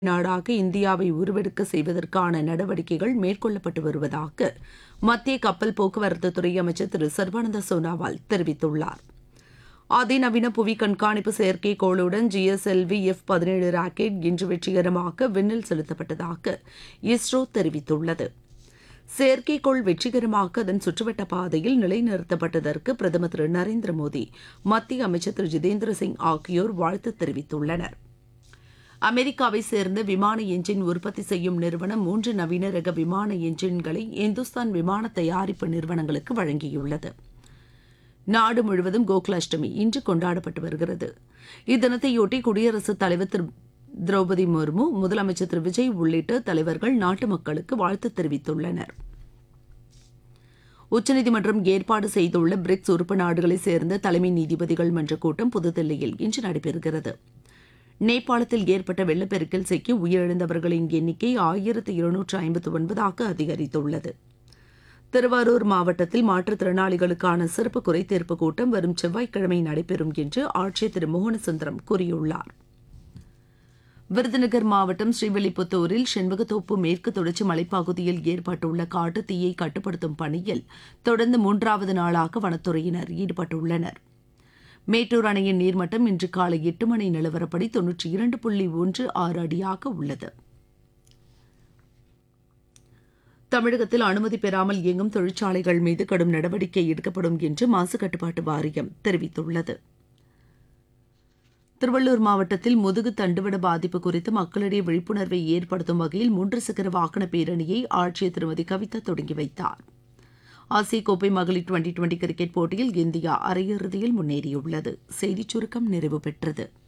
நாடாக இந்தியாவை உருவெடுக்க செய்வதற்கான நடவடிக்கைகள் மேற்கொள்ளப்பட்டு வருவதாக மத்திய கப்பல் போக்குவரத்து துறை அமைச்சர் திரு சர்பானந்த சோனாவால் தெரிவித்துள்ளார் அதிநவீன புவி கண்காணிப்பு செயற்கைக்கோளுடன் ஜிஎஸ்எல்வி எஃப் பதினேழு ராக்கெட் இன்று வெற்றிகரமாக விண்ணில் செலுத்தப்பட்டதாக இஸ்ரோ தெரிவித்துள்ளது செயற்கைக்கோள் வெற்றிகரமாக அதன் சுற்றுவட்ட பாதையில் நிலைநிறுத்தப்பட்டதற்கு பிரதமர் திரு நரேந்திர மோடி மத்திய அமைச்சர் திரு ஜிதேந்திர சிங் ஆகியோர் வாழ்த்து தெரிவித்துள்ளனர் அமெரிக்காவை சேர்ந்த விமான எஞ்சின் உற்பத்தி செய்யும் நிறுவனம் மூன்று நவீன ரக விமான எஞ்சின்களை இந்துஸ்தான் விமான தயாரிப்பு நிறுவனங்களுக்கு வழங்கியுள்ளது நாடு முழுவதும் கோகுலாஷ்டமி இன்று கொண்டாடப்பட்டு வருகிறது இத்தினத்தையொட்டி குடியரசுத் தலைவர் திரு திரௌபதி முர்மு முதலமைச்சர் திரு விஜய் உள்ளிட்ட தலைவர்கள் நாட்டு மக்களுக்கு வாழ்த்து தெரிவித்துள்ளனர் உச்சநீதிமன்றம் ஏற்பாடு செய்துள்ள பிரிக்ஸ் உறுப்பு நாடுகளைச் சேர்ந்த தலைமை நீதிபதிகள் மன்ற கூட்டம் புதுதில்லியில் இன்று நடைபெறுகிறது நேபாளத்தில் ஏற்பட்ட வெள்ளப்பெருக்கில் சிக்கி உயிரிழந்தவர்களின் எண்ணிக்கை ஆயிரத்து இருநூற்று ஐம்பத்து ஒன்பதாக அதிகரித்துள்ளது திருவாரூர் மாவட்டத்தில் மாற்றுத்திறனாளிகளுக்கான சிறப்பு குறைதீர்ப்பு கூட்டம் வரும் செவ்வாய்க்கிழமை நடைபெறும் என்று ஆட்சியர் திரு மோகனசுந்தரம் கூறியுள்ளார் விருதுநகர் மாவட்டம் ஸ்ரீவில்லிபுத்தூரில் செண்பகத்தோப்பு மேற்கு தொடர்ச்சி மலைப்பகுதியில் ஏற்பட்டுள்ள காட்டு தீயை கட்டுப்படுத்தும் பணியில் தொடர்ந்து மூன்றாவது நாளாக வனத்துறையினர் ஈடுபட்டுள்ளனர் மேட்டூர் அணையின் நீர்மட்டம் இன்று காலை எட்டு மணி நிலவரப்படி தொன்னூற்றி இரண்டு புள்ளி ஒன்று ஆறு அடியாக உள்ளது தமிழகத்தில் அனுமதி பெறாமல் இயங்கும் தொழிற்சாலைகள் மீது கடும் நடவடிக்கை எடுக்கப்படும் என்று மாசு கட்டுப்பாட்டு வாரியம் தெரிவித்துள்ளது திருவள்ளூர் மாவட்டத்தில் முதுகு தண்டுவட பாதிப்பு குறித்து மக்களிடையே விழிப்புணர்வை ஏற்படுத்தும் வகையில் மூன்று சக்கர வாகன பேரணியை ஆட்சியர் திருமதி கவிதா தொடங்கி வைத்தார் ஆசிய கோப்பை மகளிர் டுவெண்டி டுவெண்டி கிரிக்கெட் போட்டியில் இந்தியா அரையிறுதியில் முன்னேறியுள்ளது செய்திச் சுருக்கம் நிறைவு பெற்றது